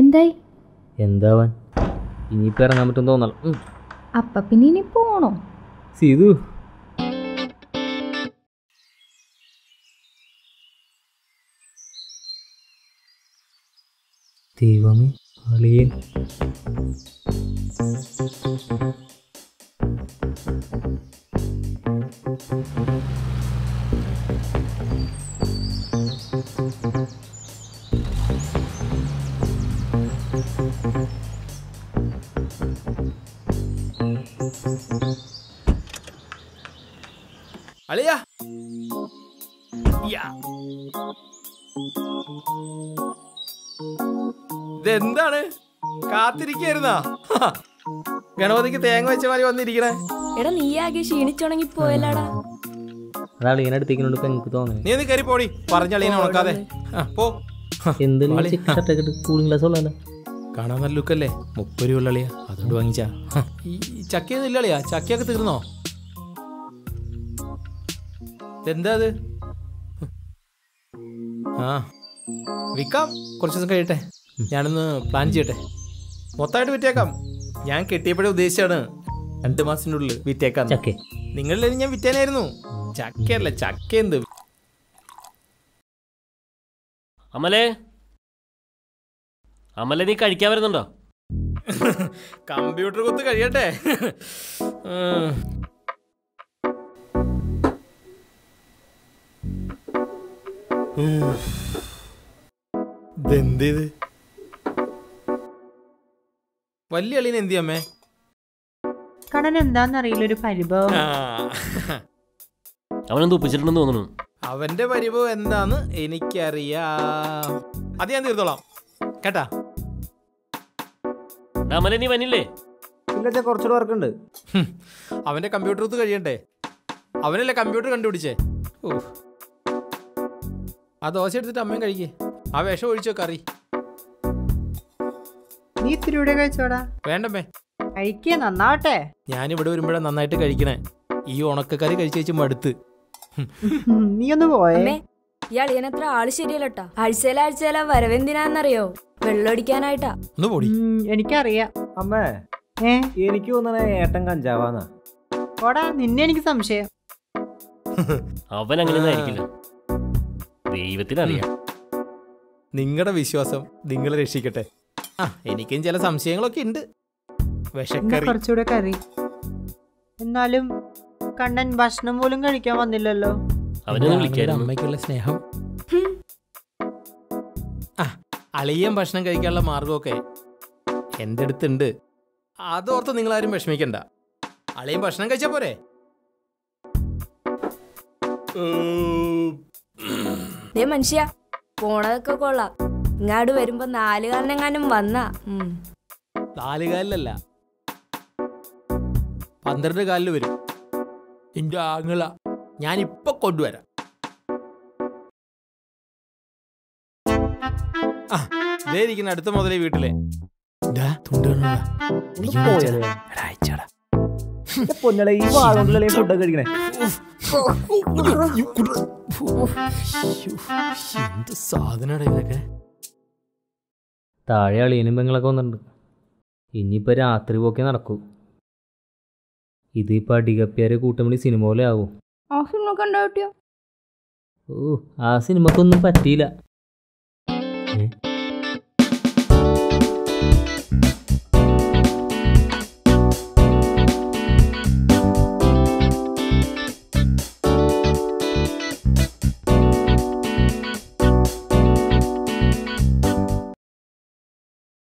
എന്തായി എന്താവാൻ ഇനിയിപ്പോൾ ഇറങ്ങാൻ പറ്റും തോന്നണം ഉം. അപ്പ പിന്നെ ഇനി പോണോ സീതു ദൈവമേ അളിയൻ അളിയാ യാ. ഇതെന്താണ് കാത്തിരിക്കായിരുന്നാ ഗണപതിക്ക് തേങ്ങ വെച്ച മാതിരി വന്നിരിക്കണേ എടാ നീ ആകെ ക്ഷീണിച്ചുണങ്ങി പോയല്ലാടാ അത് അളിയനെ അടുത്തേക്കിനോട് ഇപ്പം എനിക്ക് തോന്നണേ നീ ഒന്ന് കയറി പോടി പറഞ്ഞളിയനെ ഉണക്കാതെ ആ, പോ എന്ത് വാളി. ഷർട്ടൊക്കെ കൂളിംഗ് ഗ്ലാസ് ഉള്ളതല്ല കാണാൻ നല്ല ലുക്കല്ലേ മുപ്പത് രൂപ ഉള്ളളിയാ അതുകൊണ്ട് വാങ്ങിച്ചാ ഹ, ഈ ചക്കയൊന്നും ഇല്ലളിയാ ചക്കയൊക്കെ തീർന്നോ എന്താ അത് ആ വിൽക്കാം കുറച്ച് ദിവസം കഴിയട്ടെ ഞാനൊന്ന് പ്ലാൻ ചെയ്യട്ടെ മൊത്തമായിട്ട് വിറ്റേക്കാം ഞാൻ കെട്ടിയപ്പോഴേ ഉദ്ദേശിച്ചാണ് രണ്ട് മാസത്തിൻ്റെ ഉള്ളിൽ വിറ്റേക്കാം ചക്കേ നിങ്ങളിൽ ഞാൻ വിറ്റേനായിരുന്നു ചക്കയല്ല ചക്ക എന്ത് അമലേ അമല നീ കഴിക്കാൻ വരുന്നുണ്ടോ കമ്പ്യൂട്ടർ കുത്ത് കഴിയട്ടെ ഉം. ഉം. ഇതെന്തിത് വലിയ അളിന് എന്തി അമ്മേ കണ്ണൻ എന്താന്നറിയില്ല ഒരു പരിഭവം ആ. അവനെന്ത് ഒപ്പിച്ചിട്ടുണ്ടെന്ന് തോന്നുന്നു അവന്റെ പരിഭവം എന്താന്ന് എനിക്കറിയാം അത് ഞാൻ തീർത്തോളാം കേട്ടാ എടാ, അമല നീ വന്നില്ലേ ഇല്ല കുറച്ചുകൂടെ വർക്കുണ്ട് ഹും. അവന്റെ കമ്പ്യൂട്ടർ കുത്ത് കഴിയണ്ടേ അവനല്ലേ കമ്പ്യൂട്ടർ കണ്ടുപിടിച്ചേ ഓ ആ ദോശ എടുത്തിട്ട് അമ്മയും കഴിക്കേ ആ വിഷം ഒഴിച്ചോ കറി നീ ഇത്തിരി കൂടെ കഴിച്ചോടാ വേണ്ടമ്മേ കഴിക്കുക നന്നാവട്ടെ ഞാനിവിടെ വരുമ്പോഴാണ് നന്നായിട്ട് കഴിക്കണേ ഈ ഉണക്കക്കറി കഴിച്ച് കഴിച്ച് മടുത്ത് ഉം, നീ ഒന്ന് പോയേ അമ്മേ ഈ അളിയനത്ര ആള് ശരിയല്ലട്ടാ ആഴ്ചയില ആഴ്ചയില വരവെന്തിനാന്നറിയോ വെള്ളമടിക്കാനായിട്ടാ ഒന്ന് പൊടി ഉം, എനിക്കറിയാം അമ്മേ ഏ എനിക്ക് തോന്നണേ ഏട്ടൻ കഞ്ചാവാന്നാ പോടാ നിന്നെ എനിക്ക് സംശയം അവൻ അങ്ങനെയൊന്നും ആയിരിക്കില്ല ദൈവത്തിനറിയാം നിങ്ങളുടെ വിശ്വാസം നിങ്ങളെ രക്ഷിക്കട്ടെ ആ എനിക്കും ചില സംശയങ്ങളൊക്കെ ഉണ്ട് എന്നാ വിഷക്കറി കുറച്ചുകൂടെ കറി എന്നാലും കണ്ണൻ ഭക്ഷണം പോലും കഴിക്കാൻ വന്നില്ലല്ലോ അവനെ എൻ്റെ വിളിക്കായിരുന്നു അമ്മയ്ക്കുള്ള സ്നേഹം ആ അളിയൻ ഭക്ഷണം കഴിക്കാനുള്ള മാർഗമൊക്കെ എൻ്റെ അടുത്തുണ്ട് അതോർത്ത് നിങ്ങളാരും വിഷമിക്കണ്ട അളിയൻ ഭക്ഷണം കഴിച്ചാ പോരെ ദേ മനുഷ്യ പോണതൊക്കെ കൊള്ളാം ഇങ്ങാട് വരുമ്പോ നാല് കാരനെങ്ങാനും വന്നാ ഉം. നാല് കാലിലല്ല പന്ത്രണ്ട് കാലിൽ വരും എന്റെ ആങ്ങള ഞാൻ ഇപ്പൊ കൊണ്ടുവരാം ആ ദേ ഇരിക്കുന്ന അടുത്ത മുതലേ വീട്ടിലെ ദാ, തുണ്ട് കണ്ടോടാ. എനിക്ക് വാങ്ങിച്ചതാ. എടാ, അയച്ചോടാ. പൊന്നളെ ഈ വാളുകൊണ്ടല്ലേ ഫുഡൊക്കെ കഴിക്കണേ എന്ത് സാധനടാ ഇതൊക്കെ താഴെ അളിയനും പെങ്ങളൊക്കെ വന്നിട്ടുണ്ട് ഇനിയിപ്പോൾ രാത്രി പോക്കേ നടക്കൂ ഇതിപ്പോൾ അടികപ്പിയാരെ കൂട്ടമണി സിനിമ പോലെ ആവും ആ സിനിമ കണ്ടോ ഓ ആ സിനിമക്കൊന്നും പറ്റിയില്ല